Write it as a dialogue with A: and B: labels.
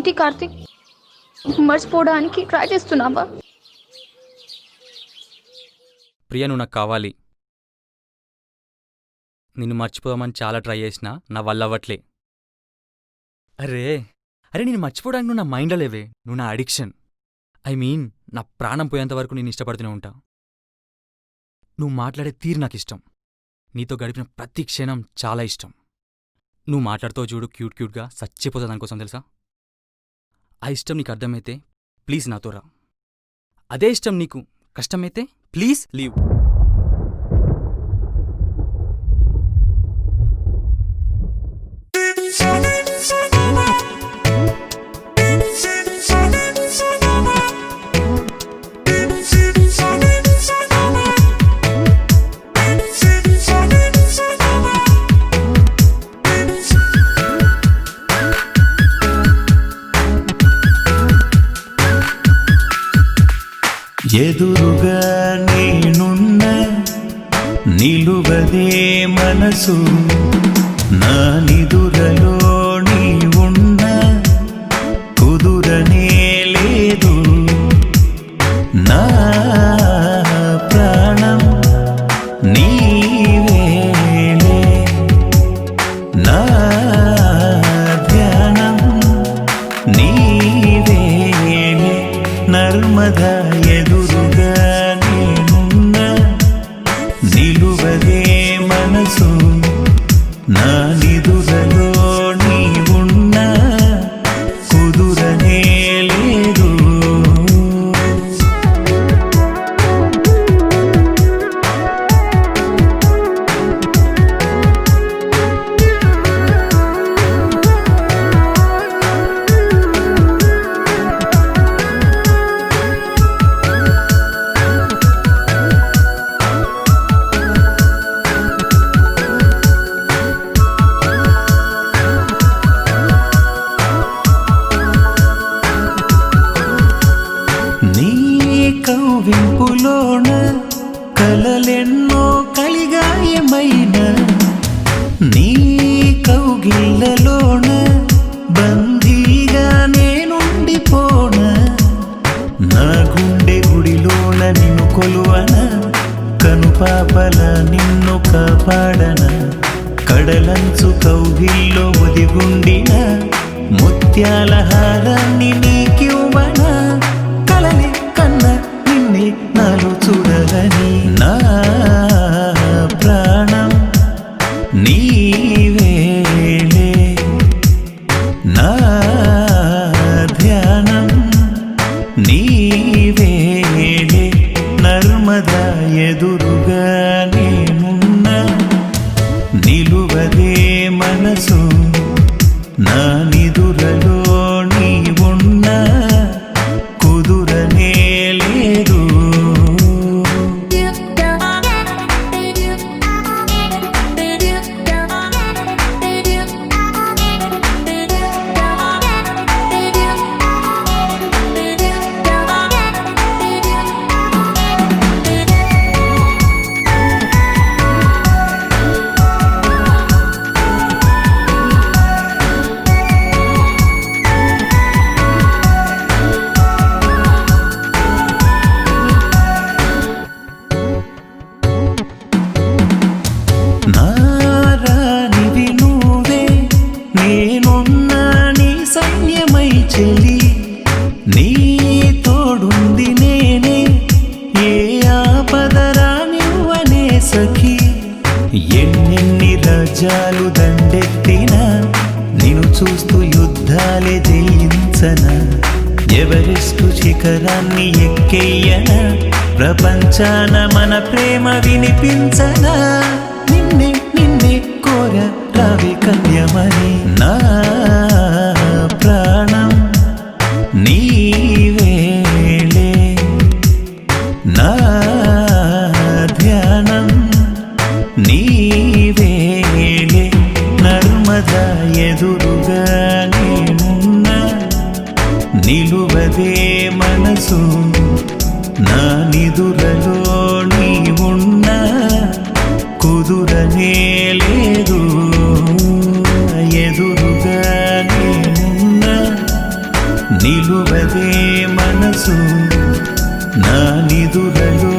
A: ఏంటి కార్తీక్ మర్చిపోవడానికి ట్రై చేస్తున్నావా
B: ప్రియ నువ్వు నాకు కావాలి నిన్ను మర్చిపోదామని చాలా ట్రై చేసినా నా వల్ల అవ్వట్లే అరే అరే నేను మర్చిపోవడానికి నువ్వు నా మైండ్లో లేవే నువ్వు నా అడిక్షన్ ఐ మీన్ నా ప్రాణం పోయేంత వరకు నేను ఇష్టపడుతూనే ఉంటా నువ్వు మాట్లాడే తీరు నాకు ఇష్టం నీతో గడిపిన ప్రతి క్షణం చాలా ఇష్టం నువ్వు మాట్లాడుతూ చూడు క్యూట్ క్యూట్గా చచ్చిపోతా దానికోసం తెలుసా ఆ ఇష్టం నీకు అర్థమైతే ప్లీజ్ నాతో రా అదే ఇష్టం నీకు కష్టమైతే ప్లీజ్ లీవ్
C: ఎదురుగా నేనున్న నిలువదే మనసు నా నిదురలో నీ ఉన్న కుదురనే లేదు నా ప్రాణం నీవేలే నా ధ్యానం నీవేలే నర్మద ఎదురుగా నేనున్న నిలువదే మనసు నా నిదురలో నీ ఉన్న కుదురనే లేదు నీ కవ్వింపులోన కలలెన్నో కలిగాయమైన నీ కౌగిళ్ళలోన బందీగా నేనుండిపోన నా గుండె గుడిలోన నిన్ను కొలువన కనుపాపల నిన్ను కాపాడన కడలంచు కౌగిల్లో ఒదిగుండిన ముత్యాల హారాన్ని నీకివ్వన కలలే కన్న నిన్నే నాలో చూడాలని నా ప్రాణం నీవేలే నా ధ్యానం నీవేలే నర్మద ఎదురుగా నేనున్న నిలువదే మనసు నా నిదురలో నీ ఉన్న కుదురనే లేదు నారానివి నువ్వే నేనున్న నీ సైన్యమై చెలి నీ తోడుంది నేనే ఏ ఆపదరానివ్వనే సఖి ఎన్నెన్ని రాజ్యాలు దండెత్తినా నిన్ను చూస్తూ యుద్ధాలే జయించన ఎవరెస్టు శిఖరాన్ని ఎక్కెయ్యన ప్రపంచాన మన ప్రేమ వినిపించనా నిన్నే నిన్నే కోర రావి కన్యమని నా ప్రాణం నీవేలే నా ధ్యానం నీవేలే నర్మద ఎదురుగా నేనున్న నిలువదే మనసు నా నిదురలో నీ ఉన్న కుదురనే లేదు ఎదురుగా నేనున్న నా నిదురలో